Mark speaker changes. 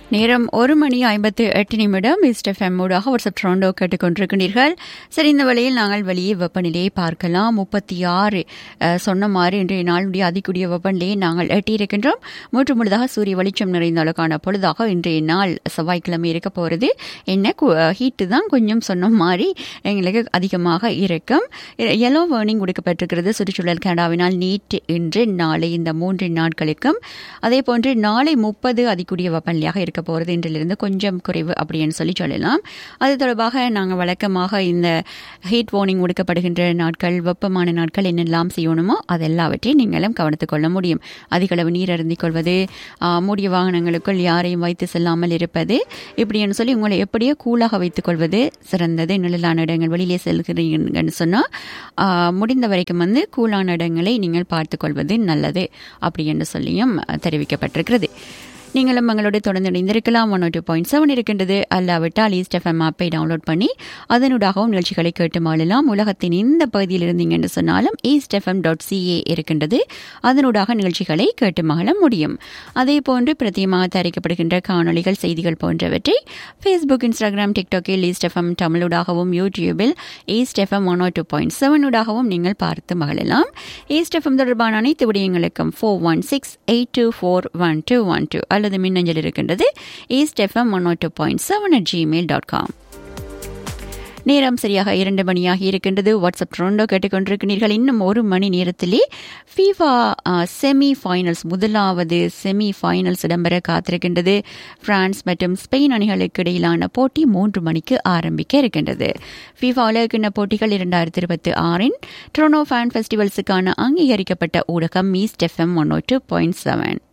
Speaker 1: நேரம் ஒரு மணி ஐம்பத்து எட்டு நிமிடம் ஈஸ்ட் எஃப்எம் ஊடாக வாட்ஸ்அப் ட்ரோண்டோ கேட்டுக்கொண்டிருக்கின்றீர்கள் சரி இந்த வழியில் நாங்கள் வெளியே வெப்பநிலையை பார்க்கலாம் முப்பத்தி ஆறு அஹ், சொன்ன மாதிரி இன்றைய நாளுடைய அதிகூடிய வெப்பநிலையை நாங்கள் எட்டியிருக்கின்றோம் மூன்று முழுதாக சூரிய வெளிச்சம் நிறைந்த அளவுக்கான பொழுதாக இன்றைய நாள் செவ்வாய்க்கிழமை இருக்க போகிறது என்ன ஹீட்டு தான் கொஞ்சம் சொன்ன மாதிரி எங்களுக்கு அதிகமாக இருக்கும் எல்லோ வார்னிங் கொடுக்கப்பட்டிருக்கிறது சுற்றுச்சூழல் கனடாவினால் நேற்று இன்று நாளை இந்த மூன்று நாட்களுக்கும் அதே போன்று நாளை முப்பது அதிகூடிய வெப்பநிலையாக இருக்க போகிறது இன்றிலிருந்து கொஞ்சம் குறைவு அப்படின்னு சொல்லி சொல்லலாம் அது தொடர்பாக நாங்கள் வழக்கமாக இந்த ஹீட் வார்னிங் கொடுக்கப்படுகின்ற நாட்கள் வெப்பமான நாட்கள் என்னெல்லாம் செய்யணுமோ அதெல்லாவற்றையும் நீங்களும் கவனித்துக் கொள்ள முடியும் அதிக அளவு நீர் அருந்திக் கொள்வது ஆ, மூடிய வாகனங்களுக்குள் யாரையும் வைத்து செல்லாமல் இருப்பது இப்படின்னு சொல்லி உங்களை எப்படியோ கூலாக வைத்துக் கொள்வது சிறந்தது நிழலான இடங்கள் வெளியிலே செல்கிறீங்கன்னு சொன்னால் முடிந்த வரைக்கும் வந்து கூலான இடங்களை நீங்கள் பார்த்துக் கொள்வது நல்லது அப்படி என்று சொல்லியும் அஹ், தெரிவிக்கப்பட்டிருக்கிறது நீங்களும் எங்களோட தொடர்ந்து இணைந்திருக்கலாம் ஒன் டூ பாயிண்ட் செவன் இருக்கின்றது அல்லாவிட்டால் ஈஸ்ட் எஃப்எம் ஆப்பை டவுன்லோட் பண்ணி அதனூடாகவும் நிகழ்ச்சிகளை கேட்டு மாளலாம் உலகத்தின் இந்த பகுதியில் இருந்தீங்க என்று சொன்னாலும் ஈஸ்ட் எஃப்எம் டாட் சிஏ இருக்கின்றது அதனூடாக நிகழ்ச்சிகளை கேட்டு மகள முடியும் அதே போன்று பிரத்தியமாக தயாரிக்கப்படுகின்ற காணொளிகள் செய்திகள் போன்றவற்றை ஃபேஸ்புக் இன்ஸ்டாகிராம் டிக்டாக்கில் ஈஸ்ட் எஃப்எம் தமிழூடாகவும் யூடியூபில் east FM one two point செவனூடாகவும் நீங்கள் பார்த்து மகளலாம் ஈஸ்ட் எஃப்எம் தொடர்பான அனைத்து விடயங்களுக்கும் four one six eight two four one two one two அல்லது மின்னஞ்சல் இருக்கின்றது east FM one two point seven at Gmail dot com நேரம் சரியாக இரண்டு மணியாகி இருக்கின்றது வாட்ஸ்அப் ட்ரோண்டோ கேட்டுக்கொண்டிருக்கிறீர்கள் இன்னும் ஒரு மணி நேரத்திலே ஃபீஃபா செமி ஃபைனல்ஸ் முதலாவது செமி ஃபைனல்ஸ் இடம்பெற காத்திருக்கின்றது பிரான்ஸ் மற்றும் ஸ்பெயின் அணிகளுக்கு இடையிலான போட்டி மூன்று மணிக்கு ஆரம்பிக்க இருக்கின்றது ஃபீஃபா உலகக்கிண்ண போட்டிகள் இரண்டாயிரத்தி இருபத்தி ஆறின் ட்ரோனோ ஃபேன் ஃபெஸ்டிவல்ஸுக்கான அங்கீகரிக்கப்பட்ட ஊடகம் east FM one two point seven